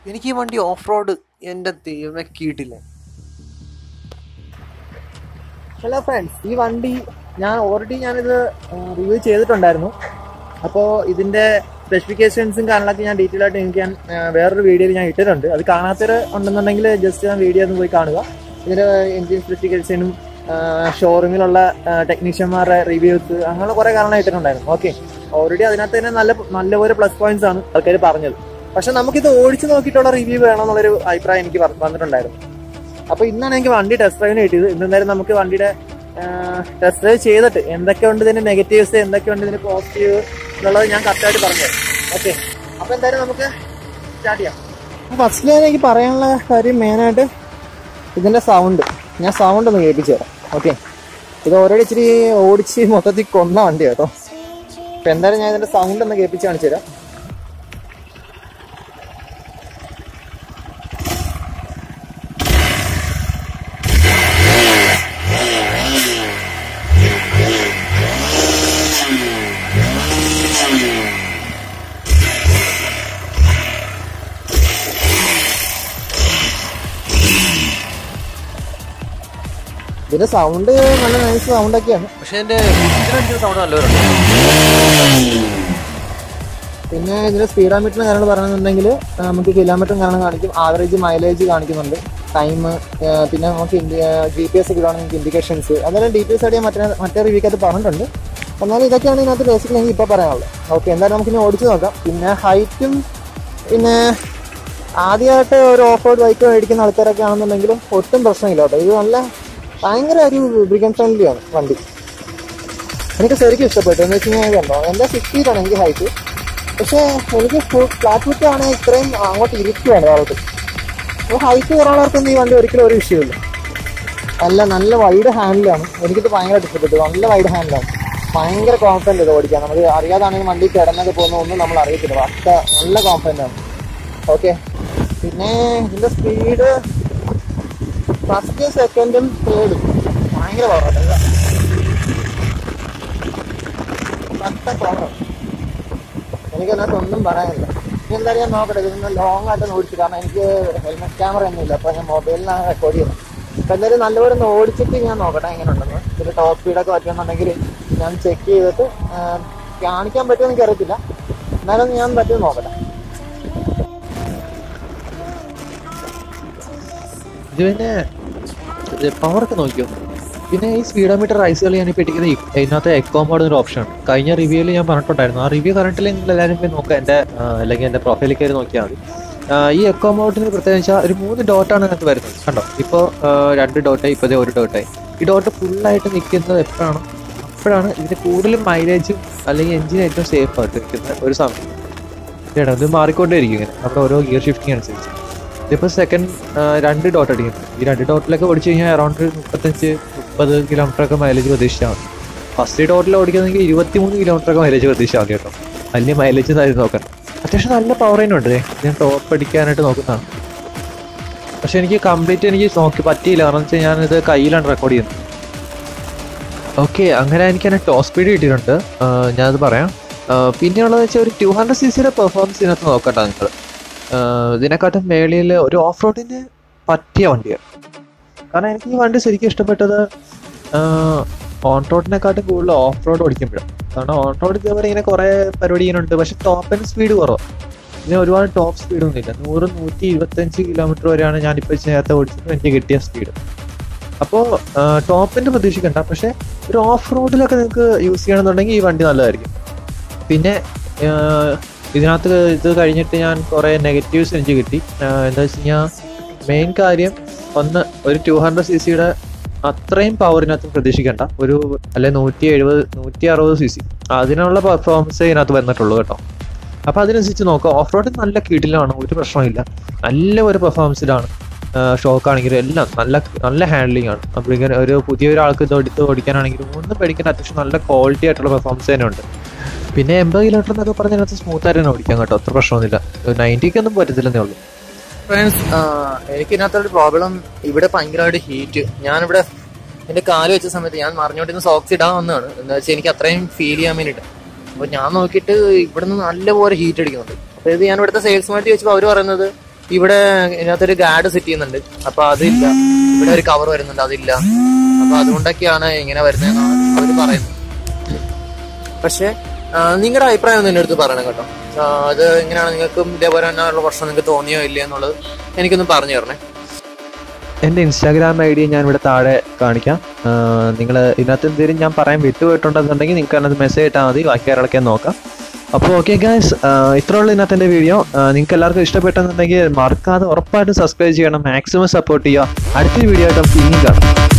എനിക്ക് ഈ വണ്ടി ഓഫ് റോഡ് എൻ്റെ ദൈവമേ കിട്ടില്ല ഹലോ ഫ്രണ്ട്സ് ഈ വണ്ടി ഞാൻ ഓൾറെഡി ഞാനിത് റിവ്യൂ ചെയ്തിട്ടുണ്ടായിരുന്നു അപ്പോൾ ഇതിൻ്റെ സ്പെസിഫിക്കേഷൻസും കാര്യങ്ങളൊക്കെ ഞാൻ ഡീറ്റെയിൽ ആയിട്ട് എനിക്ക് ഞാൻ ആ, വേറൊരു വീഡിയോയിൽ ഞാൻ ഇട്ടിട്ടുണ്ട് അത് കാണാത്തവർ ഉണ്ടെന്നുണ്ടെങ്കിൽ ജസ്റ്റ് ഞാൻ വീഡിയോ ഒന്ന് പോയി കാണുക ഇതിൻ്റെ എൻജിൻ സ്പെസിഫിക്കേഷനും ഷോറൂമിലുള്ള ടെക്നീഷ്യന്മാരുടെ റിവ്യൂസ് അങ്ങനെ കുറേ കാരണം ഇട്ടിട്ടുണ്ടായിരുന്നു ഓക്കെ ഓൾറെഡി അതിനകത്ത് തന്നെ നല്ല നല്ലപോലെ പ്ലസ് പോയിന്റ്സ് ആണ് ആൾക്കാർ പറഞ്ഞത് പക്ഷെ നമുക്കിത് ഓടിച്ചു നോക്കിയിട്ടുള്ള റിവ്യൂ വേണമെന്നുള്ളൊരു അഭിപ്രായം എനിക്ക് വ- വന്നിട്ടുണ്ടായിരുന്നു അപ്പൊ ഇന്നാണ് എനിക്ക് വണ്ടി ടെസ്റ്റ് ഡ്രൈവിന് കിട്ടിയത് ഇന്നെന്തായാലും നമുക്ക് വണ്ടിയുടെ ടെസ്റ്റ് ഡ്രൈവ് ചെയ്തിട്ട് എന്തൊക്കെയുണ്ട് ഇതിന്റെ നെഗറ്റീവ്സ് എന്തൊക്കെയുണ്ട് ഇതിന്റെ പോസിറ്റീവ് എന്നുള്ളത് ഞാൻ കറക്റ്റായിട്ട് പറഞ്ഞു ഓക്കെ അപ്പൊ എന്തായാലും നമുക്ക് സ്റ്റാർട്ട് ചെയ്യാം ഫസ്റ്റിൽ എനിക്ക് പറയാനുള്ള കാര്യം മെയിനായിട്ട് ഇതിന്റെ സൗണ്ട് ഞാൻ സൗണ്ട് ഒന്ന് കേൾപ്പിച്ചു തരാം ഓക്കെ ഇത് ഓൾറെഡി ഇച്ചിരി ഓടിച്ച് മൊത്തത്തിൽ കൊന്ന വണ്ടി കേട്ടോ അപ്പൊ എന്തായാലും ഞാൻ ഇതിന്റെ സൗണ്ട് ഒന്ന് കേൾപ്പിച്ച് കാണിച്ചു തരാം ഇതിന്റെ സൗണ്ട് നല്ല നൈസ് സൗണ്ട് ഒക്കെയാണ് പക്ഷെ എൻ്റെ ഇതിനടിക്കുന്ന സൗണ്ട് നല്ലവരുണ്ട് പിന്നെ ഇതിന്റെ സ്പീഡോമീറ്ററിന് കാര്യങ്ങൾ പറയണമെന്നുണ്ടെങ്കിൽ നമുക്ക് കിലോമീറ്ററും കാരണം കാണിക്കും ആവറേജ് മൈലേജ് കാണിക്കുന്നുണ്ട് ടൈം പിന്നെ നമുക്ക് ജി പി എസ് ഒക്കെ ഇടാണ് നിങ്ങൾക്ക് ഇൻഡിക്കേഷൻസ് അതെല്ലാം ഡീറ്റെയിൽസ് ആയിട്ട് ഞാൻ മറ്റേ മറ്റേ റിവ്യൂക്കകത്ത് പറഞ്ഞിട്ടുണ്ട് എന്നാലും ഇതൊക്കെയാണ് ഇതിനകത്ത് ബേസിക്കലി എനിക്ക് ഇപ്പോൾ പറയാനുള്ളത് ഓക്കെ എന്തായാലും നമുക്ക് ഇനി ഓടിച്ച് നോക്കാം പിന്നെ ഹൈറ്റും പിന്നെ ആദ്യമായിട്ട് ഒരു ഓഫ് റോഡ് ബൈക്ക് മേടിക്കുന്ന ആൾക്കാരൊക്കെ ആണെന്നുണ്ടെങ്കിലും ഒട്ടും പ്രശ്നമില്ല കേട്ടോ ഇത് നല്ല ഭയങ്കര ഒരു ബ്രിഗൻ ഫ്രണ്ട്ലിയാണ് വണ്ടി എനിക്ക് ശരിക്കും ഇഷ്ടപ്പെട്ടു എന്ന് വെച്ച് കഴിഞ്ഞാൽ കണ്ടോ എൻ്റെ സിക്സ് ഫീറ്റാണ് എനിക്ക് ഹൈറ്റ് പക്ഷേ എനിക്ക് ഫ്ലാറ്റ് ഫുറ്റ് ആണെങ്കിൽ ഇത്രയും അങ്ങോട്ട് ഇരിക്കുകയാണ് താഴോട്ട് അപ്പോൾ ഹൈറ്റ് കുറവുള്ളവർക്കൊന്നും ഈ വണ്ടി ഒരിക്കലും ഒരു വിഷയമില്ല നല്ല നല്ല വൈഡ് ഹാൻഡിലാണ് എനിക്കിത് ഭയങ്കരമായിട്ട് ഇഷ്ടപ്പെട്ടു നല്ല വൈഡ് ഹാൻഡിലാണ് ഭയങ്കര കോൺഫിഡൻറ്റ് ഇത് ഓടിക്കാൻ നമുക്ക് അറിയാതാണെങ്കിൽ വണ്ടി കിടന്നൊക്കെ പോകുന്ന ഒന്നും നമ്മൾ അറിയത്തില്ല അത്ര നല്ല കോൺഫിഡൻ്റ് ആണ് ഓക്കെ പിന്നെ ഇതിൻ്റെ സ്പീഡ് ഫസ്റ്റ് സെക്കൻഡും തേർഡും ഭയങ്കര കുറവാണ് പത്ത കുറവാണ് എനിക്ക് അതിനകത്ത് ഒന്നും പറയാനില്ല ഇനി എന്തായാലും ഞാൻ നോക്കട്ടെ ഇതൊന്ന് ലോങ് ആയിട്ട് ഓടിച്ചു കാരണം എനിക്ക് ഹെൽമെറ്റ് ക്യാമറ ഒന്നുമില്ല അപ്പോൾ ഞാൻ മൊബൈലിലാണ് റെക്കോർഡ് ചെയ്യുന്നത് അപ്പം എന്തായാലും നല്ലപോലെ ഒന്ന് ഓടിച്ചിട്ട് ഞാൻ നോക്കട്ടെ എങ്ങനെ ഉണ്ടെന്ന് ഇതിൽ ടോപ്പ് സ്പീഡൊക്കെ പറ്റുമെന്നുണ്ടെങ്കിൽ ഞാൻ ചെക്ക് ചെയ്തിട്ട് ആ, കാണിക്കാൻ പറ്റുമെന്ന് എനിക്ക് അറിയത്തില്ല എന്നാലും ഞാൻ പറ്റുമെന്ന് നോക്കട്ടെ ഇത് പിന്നെ പവറൊക്കെ നോക്കിയോ പിന്നെ ഈ സ്പീഡോമീറ്റർ റൈസ് കളി ഞാൻ ഇപ്പോൾ ഇട്ടിരിക്കുന്നത് ഈ- ഇതിനകത്ത് എക്കോ മോഡ് ഒരു ഓപ്ഷൻ കഴിഞ്ഞ റിവ്യൂവിൽ ഞാൻ പറഞ്ഞിട്ടുണ്ടായിരുന്നു ആ റിവ്യൂ കറണ്ടിൽ നിങ്ങൾ എല്ലാവരും പോയി നോക്കുക എൻ്റെ ആ, അല്ലെങ്കിൽ എൻ്റെ പ്രൊഫൈലിൽ കയറി നോക്കിയാൽ മതി ആ, ഈ എക്കോ മോഡിന് പ്രത്യേകിച്ച് വെച്ചാൽ ഒരു മൂന്ന് ഡോട്ടാണ് അതിനകത്ത് വരുന്നത് കണ്ടോ ഇപ്പോൾ രണ്ട് ഡോട്ടായി ഇപ്പോൾ ഒരു ഡോട്ടായി ഈ ഡോട്ട് ഫുള്ളായിട്ട് നിൽക്കുന്നത് എപ്പോഴാണ് അപ്പോഴാണ് ഇതിന് കൂടുതലും മൈലേജും അല്ലെങ്കിൽ എഞ്ചിൻ ഏറ്റവും സേഫ് ആയിട്ട് നിൽക്കുന്ന ഒരു സമയം ചേട്ടാ ഇത് മാറിക്കൊണ്ടേയിരിക്കും ഇങ്ങനെ നമ്മുടെ ഓരോ ഗിയർ ഷിഫ്റ്റിംഗ് അനുസരിച്ച് ഇതിപ്പോൾ സെക്കൻഡ് രണ്ട് ഡോട്ട് അടിക്കുന്നത് ഈ രണ്ട് ഡോട്ടിലൊക്കെ ഓടിച്ചു കഴിഞ്ഞാൽ അറൗണ്ട് മുപ്പത്തഞ്ച് മുപ്പത് കിലോമീറ്റർ ഒക്കെ മൈലേജ് പ്രതീക്ഷിച്ചാൽ മതി ഫസ്റ്റ് ഡോട്ടിൽ ഓടിക്കുന്നെങ്കിൽ ഇരുപത്തിമൂന്ന് കിലോമീറ്റർ ഒക്കെ മൈലേജ് പ്രതീക്ഷിച്ചാൽ മതി കേട്ടോ വലിയ മൈലേജ് താഴ്ന്നു നോക്കണം അത്യാവശ്യം നല്ല പവർ ഉണ്ട് ദേ. ഞാൻ ടോപ്പ് അടിക്കാനായിട്ട് നോക്കുന്നതാണ് പക്ഷെ എനിക്ക് കംപ്ലീറ്റ് എനിക്ക് നോക്കി പറ്റിയില്ല കാരണം വെച്ചാൽ ഞാനിത് കയ്യിലാണ് റെക്കോർഡ് ചെയ്യുന്നത് ഓക്കെ അങ്ങനെ എനിക്ക് തന്നെ ടോപ്പ് സ്പീഡ് കിട്ടിയിട്ടുണ്ട് ആ, ഞാനത് പറയാം ആ, പിന്നെയുള്ളത് വെച്ചാൽ ഒരു ടു ഹൺഡ്രഡ് സി സിയുടെ പെർഫോമൻസ് ഇതിനകത്ത് നോക്കട്ടെ നിങ്ങൾ ഇതിനെക്കാട്ടും മേളിൽ ഒരു ഓഫ് റോഡിന് പറ്റിയ വണ്ടിയാണ് കാരണം എനിക്ക് ഈ വണ്ടി ശരിക്കും ഇഷ്ടപ്പെട്ടത് ഓൺ റോഡിനെക്കാട്ടും കൂടുതൽ ഓഫ് റോഡ് ഓടിക്കുമ്പോഴാണ് കാരണം ഓൺ റോഡ് ഇതേപോലെ ഇങ്ങനെ കുറേ പരിപാടി ചെയ്യുന്നുണ്ട് പക്ഷെ ടോപ്പ് ആൻഡ് സ്പീഡ് കുറവാണ് ഇതിന് ഒരുപാട് ടോപ്പ് സ്പീഡൊന്നും ഇല്ല നൂറ് നൂറ്റി ഇരുപത്തഞ്ച് കിലോമീറ്റർ വരെയാണ് ഞാനിപ്പോൾ നേരത്തെ ഓടിച്ചത് എനിക്ക് കിട്ടിയ സ്പീഡ് അപ്പോൾ ടോപ്പിൻ്റെ പ്രതീക്ഷിക്കണ്ട പക്ഷേ ഒരു ഓഫ് റോഡിലൊക്കെ നിങ്ങൾക്ക് യൂസ് ചെയ്യണമെന്നുണ്ടെങ്കിൽ ഈ വണ്ടി നല്ലതായിരിക്കും പിന്നെ ആഹ്, ഇതിനകത്ത് ഇത് കഴിഞ്ഞിട്ട് ഞാൻ കുറേ നെഗറ്റീവ്സ് എനിക്ക് കിട്ടി ആഹ്, എന്താ വെച്ച് കഴിഞ്ഞാൽ മെയിൻ കാര്യം ഒന്ന് ഒരു ടു ഹൺഡ്രഡ് സി സിയുടെ അത്രയും പവറിനകത്ത് പ്രതീക്ഷിക്കണ്ട ഒരു അല്ലെ നൂറ്റി എഴുപത് നൂറ്റി അറുപത് സി സി അതിനുള്ള പെർഫോമൻസ് ഇതിനകത്ത് വന്നിട്ടുള്ളൂ കേട്ടോ അപ്പോൾ അതിനനുസരിച്ച് നോക്കാം ഓഫ് റോഡ് നല്ല കീഴിലാണ് ഒരു പ്രശ്നമില്ല നല്ല ഒരു പെർഫോമൻസിലാണ് ഷോക്ക് ആണെങ്കിലും എല്ലാം നല്ല നല്ല ഹാൻഡ്ലിംഗ് ആണ് അപ്പോൾ ഇങ്ങനെ ഒരു പുതിയ ഒരാൾക്ക് ഇത് എടുത്ത് ഓടിക്കാനാണെങ്കിലും ഒന്നും പേടിക്കേണ്ട അത്യാവശ്യം നല്ല ക്വാളിറ്റി ആയിട്ടുള്ള പെർഫോമൻസ് തന്നെ ഉണ്ട് പിന്നെ എൺപത് കിലോമീറ്റർ എന്നൊക്കെ പറഞ്ഞ അതിനകത്ത് സ്മൂത്ത് ആയിട്ട് തന്നെ ഓടിക്കാം കേട്ടോ അത്ര പ്രശ്നമൊന്നുമില്ല നയൻറ്റിക്കൊന്നും പറ്റത്തില്ലെന്നേ ഉള്ളൂ ഫ്രണ്ട്സ് എനിക്ക് ഇതിനകത്തൊരു പ്രോബ്ലം ഇവിടെ ഭയങ്കരമായിട്ട് ഹീറ്റ് ഞാനിവിടെ എന്റെ കാല് വെച്ച സമയത്ത് ഞാൻ മറിഞ്ഞോണ്ടിരുന്ന സോക്സ് ഇടാൻ വന്നതാണ് എന്താ വെച്ചാൽ എനിക്ക് അത്രയും ഫീൽ ചെയ്യാൻ വേണ്ടിയിട്ട് അപ്പൊ ഞാൻ നോക്കിയിട്ട് ഇവിടെ നിന്ന് നല്ലപോലെ ഹീറ്റ് അടിക്കുന്നുണ്ട് അപ്പൊ ഇത് ഞാൻ ഇവിടുത്തെ സെയിൽസ്മായിട്ട് ചോദിച്ചപ്പോൾ അവർ പറയുന്നത് ഇവിടെ ഇതിനകത്തൊരു ഗാർഡ് സെറ്റ് ചെയ്യുന്നുണ്ട് അപ്പൊ അതില്ല ഇവിടെ ഒരു കവർ വരുന്നുണ്ട് അതില്ല അപ്പൊ അതുകൊണ്ടൊക്കെയാണ് ഇങ്ങനെ വരുന്നതെന്നാണ് അവര് പറയുന്നത് പക്ഷെ നിങ്ങളുടെ അഭിപ്രായം ഒന്ന് എന്റെ അടുത്ത് പറയണം കേട്ടോ ആ, അത് എങ്ങനെയാണ് നിങ്ങൾക്കും ഇതേപോലെ തന്നെയുള്ള പ്രശ്നം നിങ്ങൾക്ക് തോന്നിയോ ഇല്ലേ എന്നുള്ളത് എനിക്കൊന്ന് പറഞ്ഞു തരണേ എൻ്റെ ഇൻസ്റ്റാഗ്രാം ഐ ഡി ഞാൻ ഇവിടെ താഴെ കാണിക്കാം നിങ്ങൾ ഇതിനകത്ത് എന്തെങ്കിലും ഞാൻ പറയാൻ വിട്ടുപോയിട്ടുണ്ടെന്നുണ്ടെങ്കിൽ നിങ്ങൾക്ക് അതിനകത്ത് മെസ്സേജ് ഇട്ടാൽ മതി ബാക്കി കാര്യങ്ങളൊക്കെ നോക്കാം അപ്പോൾ ഓക്കെ ഗായ്സ് ഇത്ര ഉള്ളൂ ഇന്നത്തെ എൻ്റെ വീഡിയോ നിങ്ങൾക്ക് എല്ലാവർക്കും ഇഷ്ടപ്പെട്ടെന്നുണ്ടെങ്കിൽ മറക്കാതെ ഉറപ്പായിട്ടും സബ്സ്ക്രൈബ് ചെയ്യണം മാക്സിമം സപ്പോർട്ട് ചെയ്യുക അടുത്തൊരു വീഡിയോ ആയിട്ട് നമുക്ക് ഇനിയും കാണാം